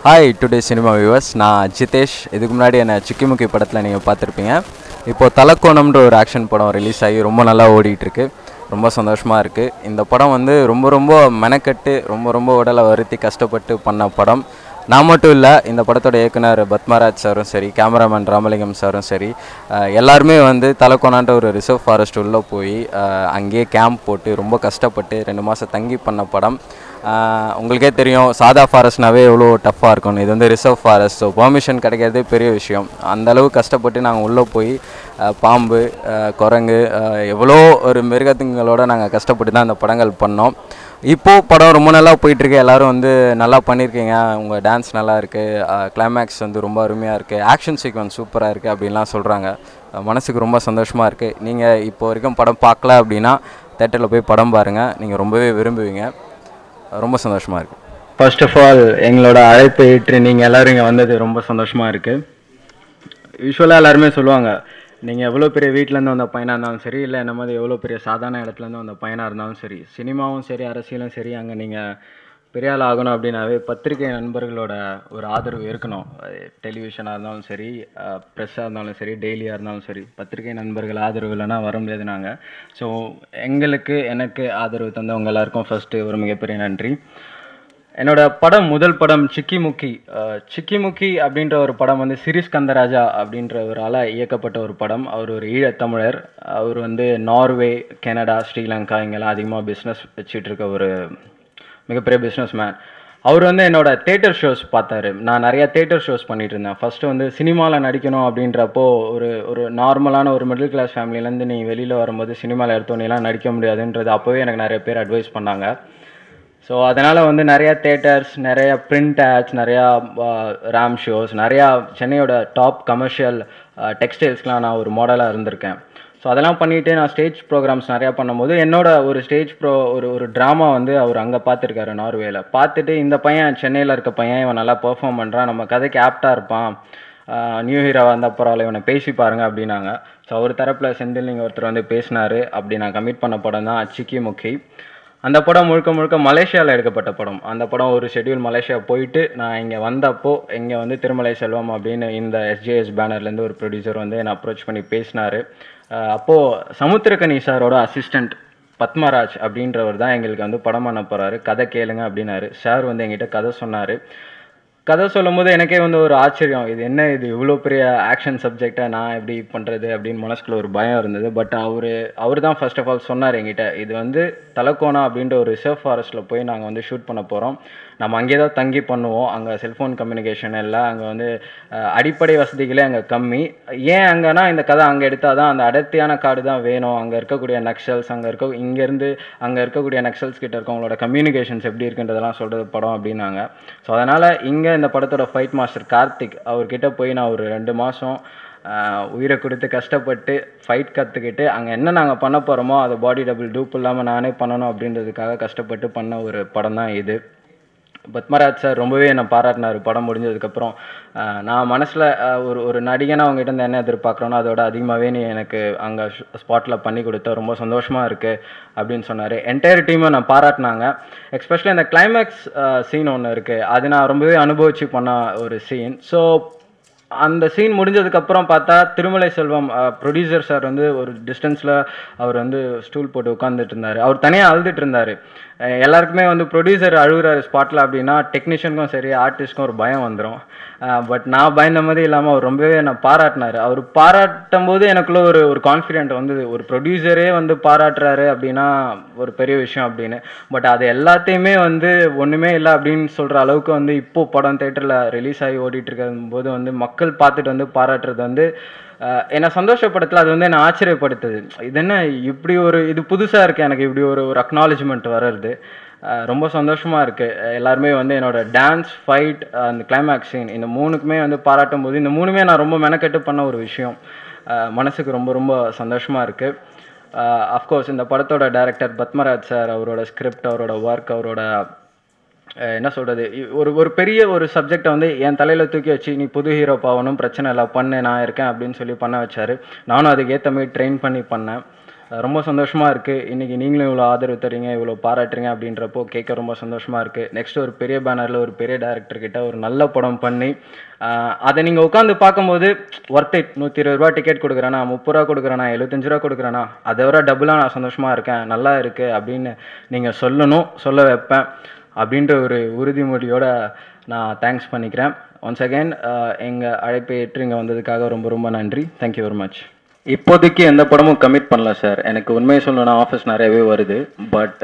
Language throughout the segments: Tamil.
ஹாய் டுடே சினிமா வியூவர்ஸ் நான் ஜிதேஷ் இதுக்கு முன்னாடி என்ன சிக்கிமுக்கி படத்தில் நீங்கள் பார்த்துருப்பீங்க இப்போது தலக்கோணம்ன்ற ஒரு ஆக்ஷன் படம் ரிலீஸ் ஆகி ரொம்ப நல்லா ஓடிட்டு இருக்கு ரொம்ப சந்தோஷமாக இருக்குது இந்த படம் வந்து ரொம்ப ரொம்ப மெனக்கட்டு ரொம்ப ரொம்ப உடலை வருத்தி கஷ்டப்பட்டு பண்ண படம் நான் மட்டும் இல்லை இந்த படத்தோட இயக்குனர் பத்மராஜ் சாரும் சரி கேமராமேன் ராமலிங்கம் சாரும் சரி அஹ், எல்லாருமே வந்து தலக்கோணான்ற ஒரு ரிசர்வ் ஃபாரஸ்ட் உள்ளே போய் அஹ், அங்கேயே கேம்ப் போட்டு ரொம்ப கஷ்டப்பட்டு ரெண்டு மாதம் தங்கி பண்ண படம் ஆஹ் உங்களுக்கே தெரியும் சாதா ஃபாரஸ்ட்னாவே எவ்வளோ டஃப்பாக இருக்கும் இது வந்து ரிசர்வ் ஃபாரஸ்ட் ஸோ பெர்மிஷன் கிடைக்கிறதே பெரிய விஷயம் அந்த அளவு கஷ்டப்பட்டு நாங்கள் உள்ளே போய் ஆஹ் பாம்பு ஆஹ் குரங்கு ஆஹ் எவ்வளோ ஒரு மிருகத்துங்களோட நாங்கள் கஷ்டப்பட்டு தான் அந்த படங்கள் பண்ணோம் இப்போது படம் ரொம்ப நல்லா போயிட்டுருக்கு எல்லாரும் வந்து நல்லா பண்ணியிருக்கீங்க உங்கள் டான்ஸ் நல்லா இருக்குது கிளைமேக்ஸ் வந்து ரொம்ப அருமையாக இருக்குது ஆக்ஷன் சீக்வன்ஸ் சூப்பராக இருக்குது அப்படின்லாம் சொல்கிறாங்க மனசுக்கு ரொம்ப சந்தோஷமாக இருக்குது நீங்கள் இப்போ வரைக்கும் படம் பார்க்கல அப்படின்னா தேட்டரில் போய் படம் பாருங்கள் நீங்கள் ரொம்பவே விரும்புவீங்க ரொம்ப சந்தோஷமாக இருக்குது ஃபர்ஸ்ட் ஆஃப் ஆல் எங்களோட அழைப்பை ஏற்று நீங்கள் எல்லாரும் இங்கே வந்தது ரொம்ப சந்தோஷமாக இருக்குது யூஸ்வலாக எல்லாருமே சொல்லுவாங்க நீங்கள் எவ்வளோ பெரிய வீட்டிலேருந்து வந்த பையனாக இருந்தாலும் சரி இல்லை என்ன மாதிரி எவ்வளோ பெரிய சாதாரண இடத்துலேருந்து வந்த பையனாக இருந்தாலும் சரி சினிமாவும் சரி அரசியலும் சரி அங்கே நீங்கள் பெரிய ஆள் ஆகணும் அப்படின்னாவே பத்திரிகை நண்பர்களோட ஒரு ஆதரவு இருக்கணும் டெலிவிஷனாக இருந்தாலும் சரி ப்ரெஸ்ஸாக இருந்தாலும் சரி டெய்லியாக இருந்தாலும் சரி பத்திரிகை நண்பர்கள் ஆதரவு இல்லைன்னா வர முடியாது நாங்கள் ஸோ எங்களுக்கு எனக்கு ஆதரவு தந்தவங்க எல்லாருக்கும் ஃபஸ்ட்டு ஒரு மிகப்பெரிய நன்றி என்னோட படம் முதல் படம் சிக்கிமுக்கி அஹ், சிக்கிமுக்கி அப்படின்ற ஒரு படம் வந்து சிரிஸ் கந்தராஜா அப்படின்றவரால் இயக்கப்பட்ட ஒரு படம் அவர் ஒரு ஈழத்தமிழர் அவர் வந்து நார்வே கனடா ஸ்ரீலங்கா இங்கெல்லாம் அதிகமாக பிஸ்னஸ் வச்சுட்டு இருக்க ஒரு மிகப்பெரிய பிஸ்னஸ் மேன் அவர் வந்து என்னோட தேட்டர் ஷோஸ் பார்த்தாரு நான் நிறைய தேட்டர் ஷோஸ் பண்ணிட்டு இருந்தேன் ஃபர்ஸ்ட் வந்து சினிமாவில் நடிக்கணும் அப்படின்றப்போ ஒரு ஒரு நார்மலான ஒரு மிடில் கிளாஸ் ஃபேமிலியிலேருந்து நீ வெளியில் வரும்போது சினிமாவில் எடுத்தோன்னெலாம் நடிக்க முடியாதுன்றது அப்போவே எனக்கு நிறைய பேர் அட்வைஸ் பண்ணாங்க ஸோ அதனால் வந்து நிறையா தேட்டர்ஸ் நிறைய பிரிண்ட் ஆட்ஸ் நிறையா ரேம் ஷோஸ் நிறையா சென்னையோட டாப் கமர்ஷியல் டெக்ஸ்டைல்ஸ்க்கெலாம் நான் ஒரு மாடலாக இருந்திருக்கேன் ஸோ அதெல்லாம் பண்ணிட்டு நான் ஸ்டேஜ் ப்ரோக்ராம்ஸ் நிறையா பண்ணும்போது என்னோட ஒரு ஸ்டேஜ் ப்ரோ ஒரு ஒரு ட்ராமா வந்து அவர் அங்கே பார்த்துருக்காரு நார்வேல பார்த்துட்டு இந்த பையன் சென்னையில் இருக்க பையன் இவன் நல்லா பெர்ஃபார்ம் பண்ணுறான் நம்ம கதைக்கு ஆப்டாக இருப்பான் நியூ ஹீரோ வந்த பரவாயில்ல இவனை பேசி பாருங்க அப்படின்னாங்க ஸோ அவர் தரப்பில் செந்தில் நீங்கள் ஒருத்தர் வந்து பேசினாரு அப்படி நான் கமிட் பண்ண படம் தான் அச்சிக்கி முக்கி அந்த படம் முழுக்க முழுக்க மலேசியாவில் எடுக்கப்பட்ட படம் அந்த படம் ஒரு ஷெட்யூல் மலேசியா போயிட்டு நான் இங்கே வந்தப்போ இங்கே வந்து திருமலை செல்வம் அப்படின்னு இந்த எஸ்ஜேஎஸ் பேனர்லேருந்து ஒரு ப்ரொடியூசர் வந்து என்னை அப்ரோச் பண்ணி பேசினார் அப்போது சமுத்திரக்கனி சாரோட அசிஸ்டண்ட் பத்மராஜ் அப்படின்றவர் தான் எங்களுக்கு வந்து படம் பண்ண போகிறாரு கதை கேளுங்க அப்படின்னாரு சார் வந்து எங்கிட்ட கதை சொன்னார் கதை சொல்லும்போது எனக்கே வந்து ஒரு ஆச்சரியம் இது என்ன இது இவ்வளோ பெரிய ஆக்ஷன் சப்ஜெக்டை நான் எப்படி பண்ணுறது அப்படின்னு மனசுக்குள்ள ஒரு பயம் இருந்தது பட் அவர் அவர் தான் ஃபர்ஸ்ட் ஆஃப் ஆல் சொன்னார் என்கிட்ட இது வந்து தலக்கோணா அப்படின்ற ஒரு ரிசர்வ் ஃபாரஸ்ட்டில் போய் நாங்கள் வந்து ஷூட் பண்ண போகிறோம் நம்ம அங்கே தான் தங்கி பண்ணுவோம் அங்கே செல்ஃபோன் கம்யூனிகேஷன் இல்லை அங்கே வந்து அஹ், அடிப்படை வசதிகளே அங்கே கம்மி ஏன் அங்கன்னா இந்த கதை அங்கே எடுத்தால் தான் அந்த அடர்த்தியான காடு தான் வேணும் அங்கே இருக்கக்கூடிய நக்சல்ஸ் அங்கே இருக்க இங்கேருந்து அங்கே இருக்கக்கூடிய நக்சல்ஸ் கிட்ட இருக்கவங்களோட கம்யூனிகேஷன்ஸ் எப்படி இருக்குன்றதெல்லாம் சொல்கிறது படம் அப்படின்னாங்க ஸோ அதனால் இங்கே இந்த படத்தோட ஃபைட் மாஸ்டர் கார்த்திக் அவர்கிட்ட போய் நான் ஒரு ரெண்டு மாதம் உயிரை கொடுத்து கஷ்டப்பட்டு ஃபைட் கற்றுக்கிட்டு அங்கே என்ன நாங்கள் பண்ண போகிறோமோ அதை பாடி டபுள் டூப் இல்லாமல் நானே பண்ணணும் அப்படின்றதுக்காக கஷ்டப்பட்டு பண்ண ஒரு படம் தான் இது பத்மராஜ் சார் ரொம்பவே என்னை பாராட்டினார் படம் முடிஞ்சதுக்கப்புறம் ஆஹ் நான் மனசில் ஒரு ஒரு நடிகனை அவங்ககிட்ட இருந்து என்ன எதிர்பார்க்குறோனோ அதோட அதிகமாகவே நீ எனக்கு அங்கே ஸ்பாட்டில் பண்ணி கொடுத்த ரொம்ப சந்தோஷமாக இருக்குது அப்படின்னு சொன்னார் என்டையர் டீமை நான் பாராட்டினாங்க எஸ்பெஷலி அந்த கிளைமேக்ஸ் சீன் ஒன்று இருக்குது அது நான் ரொம்பவே அனுபவிச்சு பண்ண ஒரு சீன் ஸோ அந்த சீன் முடிஞ்சதுக்கப்புறம் பார்த்தா திருமலை செல்வம் ப்ரொடியூசர் சார் வந்து ஒரு டிஸ்டன்ஸில் அவர் வந்து ஸ்டூல் போட்டு உட்காந்துட்டு இருந்தார் அவர் தனியாக அழுதுட்டு இருந்தார் அஹ் எல்லாருக்குமே வந்து ப்ரொடியூசர் அழுகுறாரு ஸ்பாட்டில் அப்படின்னா டெக்னீஷியனுக்கும் சரி ஆர்டிஸ்ட்க்கும் ஒரு பயம் வந்துடும் பட் நான் பயந்த மாதிரி இல்லாமல் அவர் ரொம்பவே என்னை பாராட்டினார் அவர் பாராட்டும் போது எனக்குள்ள ஒரு ஒரு கான்ஃபிடென்ட் வந்தது ஒரு ப்ரொடியூசரே வந்து பாராட்டுறாரு அப்படின்னா ஒரு பெரிய விஷயம் அப்படின்னு பட் அது எல்லாத்தையுமே வந்து ஒன்றுமே இல்லை அப்படின்னு சொல்கிற அளவுக்கு வந்து இப்போ படம் தேட்டரில் ரிலீஸ் ஆகி ஓடிட்டு இருக்கும் போது வந்து மக்கள் பார்த்துட்டு வந்து பாராட்டுறது வந்து அஹ், என்னை சந்தோஷப்படுத்தல அது வந்து என்னை ஆச்சரியப்படுத்துது இது என்ன இப்படி ஒரு இது புதுசாக இருக்குது எனக்கு இப்படி ஒரு ஒரு அக்னாலஜ்மெண்ட் வர்றது அஹ், ரொம்ப சந்தோஷமாக இருக்குது எல்லாருமே வந்து என்னோட டான்ஸ் ஃபைட் அந்த கிளைமேக்ஸ் சீன் இந்த மூணுக்குமே வந்து பாராட்டும் போது இந்த மூணுமே நான் ரொம்ப மெனக்கெட்டு பண்ண ஒரு விஷயம் அஹ், மனசுக்கு ரொம்ப ரொம்ப சந்தோஷமாக இருக்குது அஃப்கோர்ஸ் இந்த படத்தோட டைரக்டர் பத்மராஜ் சார் அவரோட ஸ்கிரிப்ட் அவரோட ஒர்க் அவரோட அஹ் என்ன சொல்கிறது ஒரு ஒரு பெரிய ஒரு சப்ஜெக்டை வந்து என் தலையில் தூக்கி வச்சு நீ புது ஹீரோ பாவணும் பிரச்சனை இல்லை பண்ணு நான் இருக்கேன் அப்படின்னு சொல்லி பண்ண வச்சாரு நானும் அதுக்கு ஏற்ற மாதிரி ட்ரெயின் பண்ணி பண்ணேன் ரொம்ப சந்தோஷமாக இருக்குது இன்றைக்கி நீங்களும் இவ்வளோ ஆதரவு தரீங்க இவ்வளோ பாராட்டுறீங்க அப்படின்றப்போ கேட்க ரொம்ப சந்தோஷமாக இருக்குது நெக்ஸ்ட் ஒரு பெரிய பேனரில் ஒரு பெரிய டேரக்டர் கிட்ட ஒரு நல்ல படம் பண்ணி ஆஹ் அதை நீங்கள் உட்காந்து பார்க்கும்போது ஒர்த் இட் நூற்றி இருபது ரூபா டிக்கெட் கொடுக்குறேனா முப்பது ரூபா கொடுக்குறேனா எழுபத்தஞ்சு ரூபா கொடுக்குறேனா அதை விட டபுளாக நான் சந்தோஷமாக இருக்கேன் நல்லா இருக்குது அப்படின்னு நீங்கள் சொல்லணும் சொல்ல வைப்பேன் அப்படின்ற ஒரு உறுதிமொழியோட நான் தேங்க்ஸ் பண்ணிக்கிறேன் ஒன்ஸ் அகைன் எங்கள் அழைப்பை ஏற்று இங்கே வந்ததுக்காக ரொம்ப ரொம்ப நன்றி தேங்க்யூ வெரி மச் இப்போதைக்கு எந்த படமும் கமிட் பண்ணல சார் எனக்கு உண்மையை சொல்லணும்னா ஆஃபீஸ் நிறையவே வருது பட்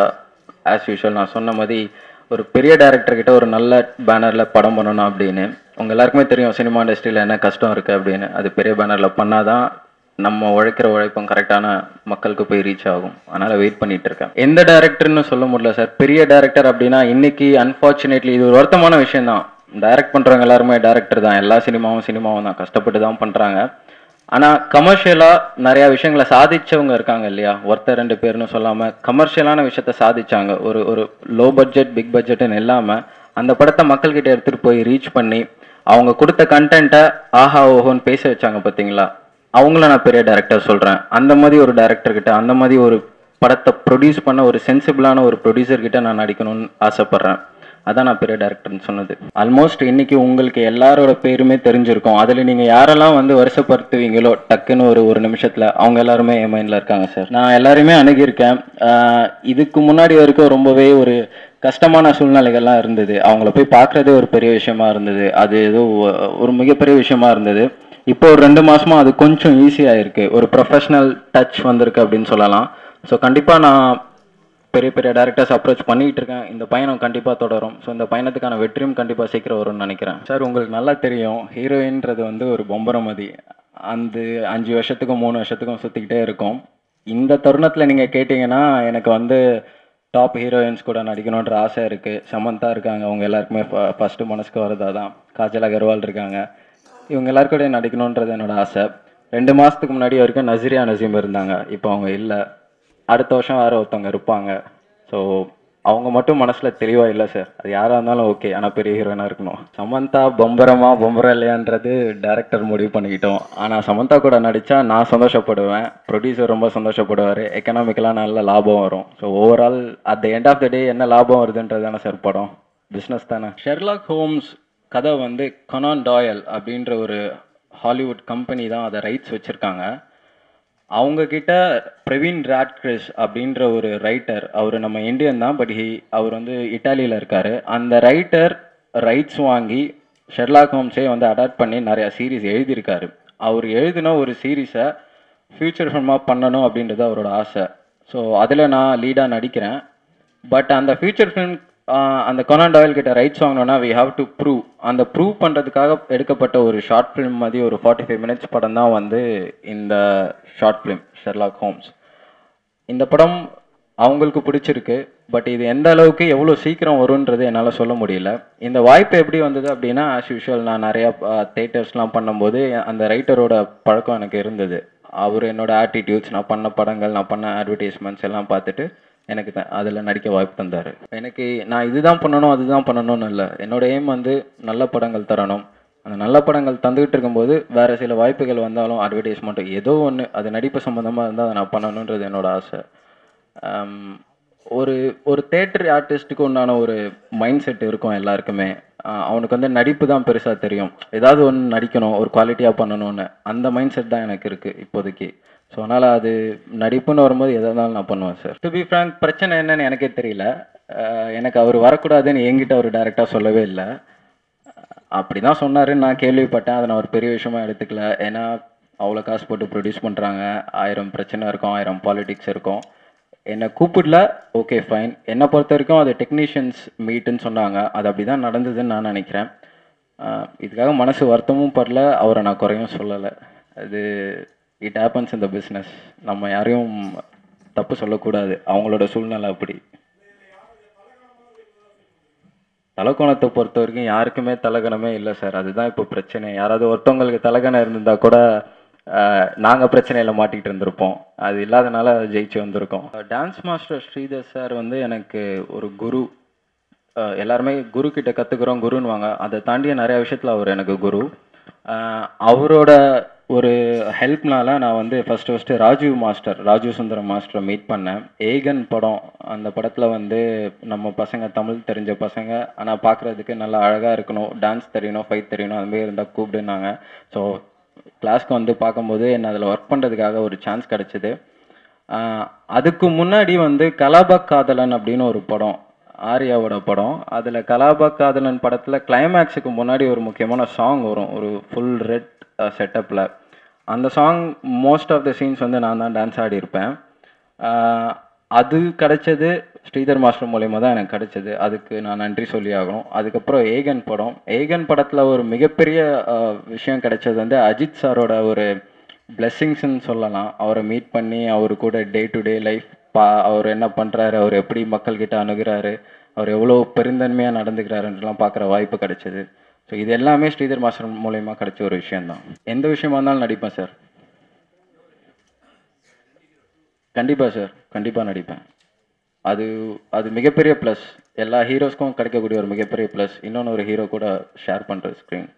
ஆஸ் யூஷுவல் நான் சொன்ன மாதிரி ஒரு பெரிய டேரக்டர் கிட்ட ஒரு நல்ல பேனரில் படம் பண்ணணும் அப்படின்னு உங்க எல்லாருக்குமே தெரியும் சினிமா இண்டஸ்ட்ரியில் என்ன கஷ்டம் இருக்குது அப்படின்னு அது பெரிய பேனரில் பண்ணாதான் நம்ம உழைக்கிற உழைப்பும் கரெக்டான மக்களுக்கு போய் ரீச் ஆகும் அதனால வெயிட் பண்ணிட்டு இருக்கேன் எந்த டேரக்டர்னு சொல்ல முடியல சார் பெரிய டேரக்டர் அப்படின்னா இன்னைக்கு அன்ஃபார்ச்சுனேட்லி இது ஒரு வருத்தமான விஷயம் தான் டைரக்ட் பண்றவங்க எல்லாருமே டேரக்டர் தான் எல்லா சினிமாவும் சினிமாவும் தான் கஷ்டப்பட்டு தான் பண்றாங்க ஆனா கமர்ஷியலா நிறைய விஷயங்களை சாதிச்சவங்க இருக்காங்க இல்லையா ஒருத்தர் ரெண்டு பேர்னு சொல்லாம கமர்ஷியலான விஷயத்த சாதிச்சாங்க ஒரு ஒரு லோ பட்ஜெட் பிக் பட்ஜெட்னு இல்லாம அந்த படத்தை மக்கள்கிட்ட எடுத்துட்டு போய் ரீச் பண்ணி அவங்க கொடுத்த கண்டென்ட்டை ஆஹா ஓஹோன்னு பேச வச்சாங்க பாத்தீங்களா அவங்கள நான் பெரிய டேரக்டர் சொல்றேன் அந்த மாதிரி ஒரு டேரக்டர் கிட்ட அந்த மாதிரி ஒரு படத்தை ப்ரொடியூஸ் பண்ண ஒரு சென்சிபிளான ஒரு ப்ரொடியூசர் கிட்ட நான் நடிக்கணும்னு ஆசைப்படுறேன் அதான் நான் பெரிய டேரக்டர்னு சொன்னது ஆல்மோஸ்ட் இன்னைக்கு உங்களுக்கு எல்லாரோட பேருமே தெரிஞ்சிருக்கும் அதுல நீங்க யாரெல்லாம் வந்து வருஷப்படுத்துவீங்களோ டக்குன்னு ஒரு ஒரு நிமிஷத்துல அவங்க எல்லாருமே என் மைண்ட்ல இருக்காங்க சார் நான் எல்லாருமே அணுகியிருக்கேன் ஆஹ் இதுக்கு முன்னாடி வரைக்கும் ரொம்பவே ஒரு கஷ்டமான சூழ்நிலைகள்லாம் இருந்தது அவங்கள போய் பார்க்கறதே ஒரு பெரிய விஷயமா இருந்தது அது ஏதோ ஒ- ஒரு மிகப்பெரிய விஷயமா இருந்தது இப்போ ஒரு ரெண்டு மாசமா அது கொஞ்சம் ஈஸியா இருக்கு ஒரு ப்ரொஃபஷனல் டச் வந்திருக்கு அப்படின்னு சொல்லலாம் ஸோ கண்டிப்பா நான் பெரிய பெரிய டேரக்டர்ஸ் அப்ரோச் பண்ணிட்டு இருக்கேன் இந்த பயணம் கண்டிப்பாக தொடரும் ஸோ இந்த பயணத்துக்கான வெற்றியும் கண்டிப்பாக சீக்கிரம் வரும்னு நினைக்கிறேன் சார் உங்களுக்கு நல்லா தெரியும் ஹீரோயின்றது வந்து ஒரு பொம்பரமதி அந்த அஞ்சு வருஷத்துக்கும் மூணு வருஷத்துக்கும் சுற்றிக்கிட்டே இருக்கும் இந்த தருணத்தில் நீங்கள் கேட்டிங்கன்னா எனக்கு வந்து டாப் ஹீரோயின்ஸ் கூட நடிக்கணுன்ற ஆசை இருக்குது சமந்தா இருக்காங்க அவங்க எல்லாருக்குமே ஃபஸ்ட்டு மனசுக்கு வரதா தான் காஜல் அகர்வால் இருக்காங்க இவங்க எல்லாரும் கூட நடிக்கணுன்றது என்னோட ஆசை ரெண்டு மாதத்துக்கு முன்னாடி வரைக்கும் நசிரியா நசீம் இருந்தாங்க இப்போ அவங்க இல்லை அடுத்த வருஷம் வேற ஒருத்தவங்க இருப்பாங்க ஸோ அவங்க மட்டும் மனசுல தெளிவா இல்லை சார் அது யாரா இருந்தாலும் ஓகே ஆனா பெரிய ஹீரோயினா இருக்கணும் சமந்தா பொம்பரமா பொம்பரம் இல்லையான்றது டேரக்டர் முடிவு பண்ணிக்கிட்டோம் ஆனா சமந்தா கூட நடிச்சா நான் சந்தோஷப்படுவேன் ப்ரொடியூசர் ரொம்ப சந்தோஷப்படுவார் எக்கனாமிக்கலாக நல்ல லாபம் வரும் so overall at the end of the day என்ன லாபம் வருதுன்றது தானே சார் படம் பிஸ்னஸ் தானே ஷெர்லாக் ஹோம்ஸ் கதை வந்து கனான் டாயல் அப்படின்ற ஒரு ஹாலிவுட் கம்பெனி தான் அதை ரைட்ஸ் வச்சிருக்காங்க அவங்க கிட்ட பிரவீன் ராட்கிரிஸ் அப்படின்ற ஒரு ரைட்டர் அவர் நம்ம இந்தியன் தான் பட் ஹி அவர் வந்து இட்டாலியில் இருக்காரு அந்த ரைட்டர் ரைட்ஸ் வாங்கி ஷெர்லாக் ஹோம்ஸே வந்து அடாப்ட் பண்ணி நிறைய சீரிஸ் எழுதியிருக்காரு அவர் எழுதின ஒரு சீரீஸை ஃபியூச்சர் ஃபில்மாக பண்ணணும் அப்படின்றது அவரோட ஆசை ஸோ அதில் நான் லீடாக நடிக்கிறேன் பட் அந்த ஃபியூச்சர் ஃபிலிம் அந்த கொனான் டாயல் கிட்ட ரைட்ஸ் வாங்கணும்னா வி ஹாவ் டு ப்ரூவ் அந்த ப்ரூவ் பண்ணுறதுக்காக எடுக்கப்பட்ட ஒரு ஷார்ட் ஃபிலிம் மாதிரி ஒரு ஃபார்ட்டி ஃபைவ் மினிட்ஸ் படம் தான் வந்து இந்த ஷார்ட் ஃபிலிம் ஷெர்லாக் ஹோம்ஸ் இந்த படம் அவங்களுக்கு பிடிச்சிருக்கு பட் இது எந்த அளவுக்கு எவ்வளோ சீக்கிரம் வரும்ன்றது என்னால் சொல்ல முடியல இந்த வாய்ப்பு எப்படி வந்தது அப்படின்னா ஆஸ் யூஷுவல் நான் நிறையா தேட்டர்ஸ்லாம் பண்ணும்போது அந்த ரைட்டரோட பழக்கம் எனக்கு இருந்தது அவர் என்னோட ஆட்டிடியூட்ஸ் நான் பண்ண படங்கள் நான் பண்ண அட்வர்டைஸ்மெண்ட்ஸ் எல்லாம் பார்த்துட்டு எனக்கு த அதில் நடிக்க வாய்ப்பு தந்தார் எனக்கு நான் இதுதான் பண்ணணும் அதுதான் பண்ணணும்னு இல்லை என்னோட எய்ம் வந்து நல்ல படங்கள் தரணும் அந்த நல்ல படங்கள் தந்துகிட்டு இருக்கும்போது வேற சில வாய்ப்புகள் வந்தாலும் அட்வர்டைஸ்மெண்ட் ஏதோ ஒன்று அது நடிப்பு சம்மந்தமாக இருந்தால் அதை நான் பண்ணணுன்றது என்னோட ஆசை ஆம், ஒரு ஒரு தேட்டர் ஆர்டிஸ்ட்டுக்கு உண்டான ஒரு மைண்ட் செட் இருக்கும் எல்லாருக்குமே ஆஹ் அவனுக்கு வந்து நடிப்பு தான் பெருசாக தெரியும் ஏதாவது ஒன்று நடிக்கணும் ஒரு குவாலிட்டியாக பண்ணணும்னு அந்த மைண்ட் செட் தான் எனக்கு இருக்குது இப்போதைக்கு ஸோ அதனால் அது நடிப்புன்னு வரும்போது எதாக இருந்தாலும் நான் பண்ணுவேன் சார் டு பி ஃப்ராங்க் பிரச்சனை என்னன்னு எனக்கே தெரியல ஆஹ் எனக்கு அவர் வரக்கூடாதுன்னு என்கிட்ட அவர் டேரெக்டாக சொல்லவே இல்லை அப்படி தான் சொன்னாருன்னு நான் கேள்விப்பட்டேன் அதை நான் ஒரு பெரிய விஷயமா எடுத்துக்கல ஏன்னா அவ்வளோ காசு போட்டு ப்ரொடியூஸ் பண்ணுறாங்க ஆயிரம் பிரச்சனை இருக்கும் ஆயிரம் பாலிடிக்ஸ் இருக்கும் என்னை கூப்பிடல ஓகே ஃபைன் என்னை பொறுத்த வரைக்கும் அது டெக்னீஷியன்ஸ் மீட்டுன்னு சொன்னாங்க அது அப்படி தான் நடந்ததுன்னு நான் நினைக்கிறேன் ஆஹ் இதுக்காக மனசு வருத்தமும் படல அவரை நான் குறையும் சொல்லலை அது இட் ஹேப்பன்ஸ் இந்த பிஸ்னஸ் நம்ம யாரையும் தப்பு சொல்லக்கூடாது அவங்களோட சூழ்நிலை அப்படி தலக்கோணத்தை பொறுத்த வரைக்கும் யாருக்குமே தலகணமே இல்லை சார் அதுதான் இப்போ பிரச்சனை யாராவது ஒருத்தவங்களுக்கு தலகணம் இருந்திருந்தா கூட ஆஹ், நாங்க பிரச்சனையில மாட்டிக்கிட்டு இருந்திருப்போம் அது இல்லாதனால ஜெயிச்சு வந்திருக்கோம் டான்ஸ் மாஸ்டர் ஸ்ரீதர் சார் வந்து எனக்கு ஒரு குரு ஆஹ், எல்லாருமே குரு கிட்ட கத்துக்கிறோம் குருன்னுவாங்க அதை தாண்டி நிறைய விஷயத்துல அவர் எனக்கு குரு ஆஹ், அவரோட ஒரு ஹெல்ப்னால நான் வந்து first first Rajiv master Rajiv Sundaram மாஸ்டரை மீட் பண்ணேன் ஏகன் படம் அந்த படத்தில் வந்து நம்ம பசங்க தமிழ் தெரிஞ்ச பசங்க ஆனால் பார்க்குறதுக்கு நல்லா அழகாக இருக்கணும் டான்ஸ் தெரியணும் ஃபைட் தெரியணும் அதுமாரி இருந்தால் கூப்பிடுனாங்க ஸோ கிளாஸ்க்கு வந்து பார்க்கும்போது என்ன அதில் ஒர்க் பண்ணுறதுக்காக ஒரு சான்ஸ் கிடச்சிது அதுக்கு முன்னாடி வந்து கலாபா காதலன் அப்படின்னு ஒரு படம் ஆர்யாவோட படம் அதில் கலாபா காதலன் படத்தில் கிளைமேக்ஸுக்கு முன்னாடி ஒரு முக்கியமான சாங் வரும் ஒரு ஃபுல் ரெட் செட்டப்பில் அந்த song most of the scenes வந்து நான் தான் டான்ஸ் ஆடியிருப்பேன் ஆஹ் அது கிடைச்சது ஸ்ரீதர் மாஸ்டர் மூலயமா தான் எனக்கு கிடைச்சது அதுக்கு நான் நன்றி சொல்லி ஆகணும் அதுக்கப்புறம் ஏகன் படம் ஏகன் படத்தில் ஒரு மிகப்பெரிய ஆஹ் விஷயம் கிடைச்சது வந்து அஜித் சாரோட ஒரு பிளெஸ்ஸிங்ஸ்ன்னு சொல்லலாம் அவரை மீட் பண்ணி அவர் கூட டே டு டே லைஃப் பா அவர் என்ன பண்ணுறாரு அவர் எப்படி மக்கள்கிட்ட அணுகுறாரு அவர் எவ்வளோ பெருந்தன்மையாக நடந்துக்கிறாருன்றலாம் பார்க்குற வாய்ப்பு கிடைச்சது ஸோ இது எல்லாமே ஸ்ரீதர் மாஸ்டர் மூலயமா கிடைச்ச ஒரு விஷயம்தான் எந்த விஷயமா இருந்தாலும் நடிப்பேன் சார் கண்டிப்பாக சார் கண்டிப்பாக நடிப்பேன் அது அது மிகப்பெரிய ப்ளஸ் எல்லா ஹீரோஸ்க்கும் கிடைக்கக்கூடிய ஒரு மிகப்பெரிய ப்ளஸ் இன்னொன்று ஒரு ஹீரோ கூட ஷேர் பண்ணுற ஸ்க்ரீன்